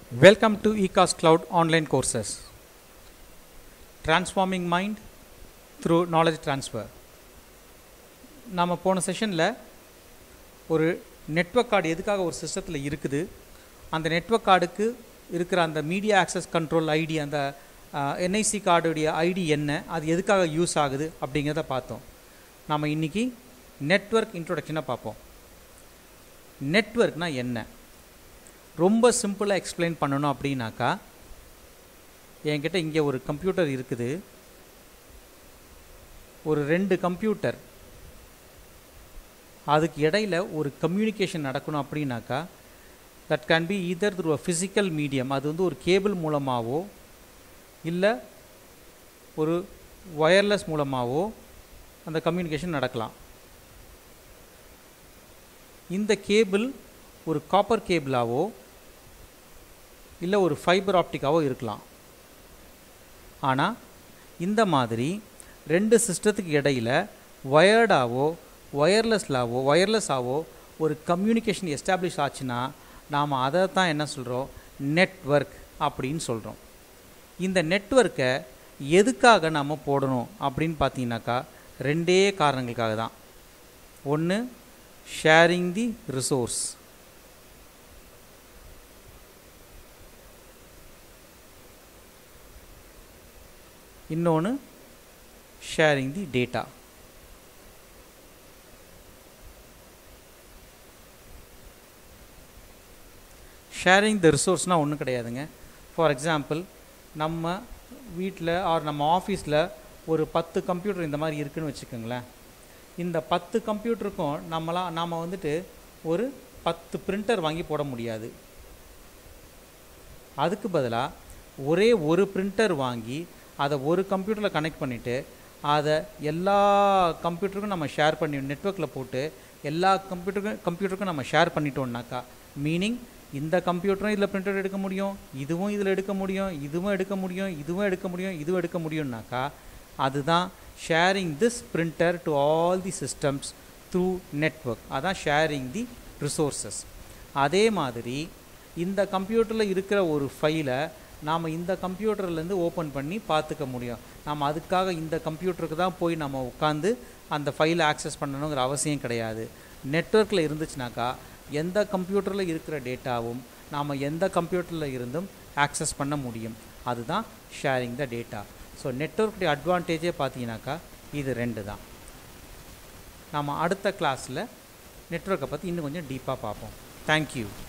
Welcome to eCast Cloud online courses. Transforming mind through knowledge transfer. நாம் போன செஷனில் ஒரு நெட்வொர்க் கார்டு எதுக்காக ஒரு சிஸ்டத்தில் இருக்குது அந்த நெட்வொர்க் கார்டுக்கு இருக்கிற அந்த மீடியா ஆக்சஸ் கண்ட்ரோல் ஐடி அந்த என்ஐசி கார்டுடைய ஐடி என்ன அது எதுக்காக யூஸ் ஆகுது அப்படிங்கிறத பார்த்தோம் நாம் இன்றைக்கி நெட்வொர்க் இன்ட்ரொடக்ஷனை பார்ப்போம் நெட்வொர்க்னால் என்ன ரொம்ப சிம்பிளாக எக்ஸ்பிளைன் பண்ணணும் அப்படின்னாக்கா என்கிட்ட இங்கே ஒரு கம்ப்யூட்டர் இருக்குது ஒரு ரெண்டு கம்ப்யூட்டர் அதுக்கு இடையில் ஒரு கம்யூனிகேஷன் நடக்கணும் அப்படின்னாக்கா that can be either through a physical medium அது வந்து ஒரு கேபிள் மூலமாகவோ இல்லை ஒரு ஒயர்லெஸ் மூலமாகவோ அந்த கம்யூனிகேஷன் நடக்கலாம் இந்த கேபிள் ஒரு காப்பர் கேபிளாவோ இல்லை ஒரு ஃபைபர் ஆப்டிக்காவோ இருக்கலாம் ஆனால் இந்த மாதிரி ரெண்டு சிஸ்டத்துக்கு இடையில் ஒயர்டாவோ ஒயர்லெஸ்லாவோ ஒயர்லெஸ்ஸாவோ ஒரு கம்யூனிகேஷன் எஸ்டாப்ளிஷ் ஆச்சுன்னா நாம் அதை தான் என்ன சொல்கிறோம் நெட்வொர்க் அப்படின்னு சொல்கிறோம் இந்த நெட்வொர்க்கை எதுக்காக நாம் போடணும் அப்படின்னு பார்த்தீங்கன்னாக்கா ரெண்டே காரணங்களுக்காக தான் ஒன்று ஷேரிங் தி ரிசோர்ஸ் இன்னொன்று sharing the data sharing the ரிசோர்ஸ்னால் ஒன்றும் கிடையாதுங்க ஃபார் எக்ஸாம்பிள் நம்ம வீட்டில் ஆர் நம்ம ஆஃபீஸில் ஒரு பத்து கம்ப்யூட்டர் இந்த மாதிரி இருக்குதுன்னு வச்சுக்கோங்களேன் இந்த பத்து கம்ப்யூட்டருக்கும் நம்மளாம் நாம் வந்துட்டு ஒரு பத்து பிரிண்டர் வாங்கி போட முடியாது அதுக்கு பதிலாக ஒரே ஒரு பிரிண்டர் வாங்கி அதை ஒரு கம்ப்யூட்டரில் கனெக்ட் பண்ணிவிட்டு அதை எல்லா கம்ப்யூட்டருக்கும் நம்ம ஷேர் பண்ணி நெட்ஒர்க்கில் போட்டு எல்லா கம்ப்யூட்டருக்கும் கம்ப்யூட்டருக்கும் நம்ம ஷேர் பண்ணிட்டோம்னாக்கா மீனிங் இந்த கம்ப்யூட்டரும் இதில் பிரிண்டர் எடுக்க முடியும் இதுவும் இதில் எடுக்க முடியும் இதுவும் எடுக்க முடியும் இதுவும் எடுக்க முடியும் இதுவும் எடுக்க முடியும்னாக்கா அதுதான் sharing this printer to all the systems through network அதான் ஷேரிங் தி ரிசோர்ஸஸ் அதே மாதிரி இந்த கம்ப்யூட்டரில் இருக்கிற ஒரு ஃபைலை நாம் இந்த கம்ப்யூட்டர்லேருந்து ஓப்பன் பண்ணி பார்த்துக்க முடியும் நாம் அதுக்காக இந்த கம்ப்யூட்டருக்கு தான் போய் நம்ம உட்காந்து அந்த ஃபைலை ஆக்சஸ் பண்ணணுங்கிற அவசியம் கிடையாது நெட்ஒர்க்கில் இருந்துச்சுனாக்கா எந்த கம்ப்யூட்டரில் இருக்கிற டேட்டாவும் நாம் எந்த கம்ப்யூட்டரில் இருந்தும் ஆக்சஸ் பண்ண முடியும் அதுதான் ஷேரிங் த டேட்டா ஸோ நெட்ஒர்க்குடைய அட்வான்டேஜே பார்த்தீங்கன்னாக்கா இது ரெண்டு தான் நாம் அடுத்த கிளாஸில் நெட்ஒர்க்கை பற்றி இன்னும் கொஞ்சம் டீப்பாக பார்ப்போம் தேங்க்யூ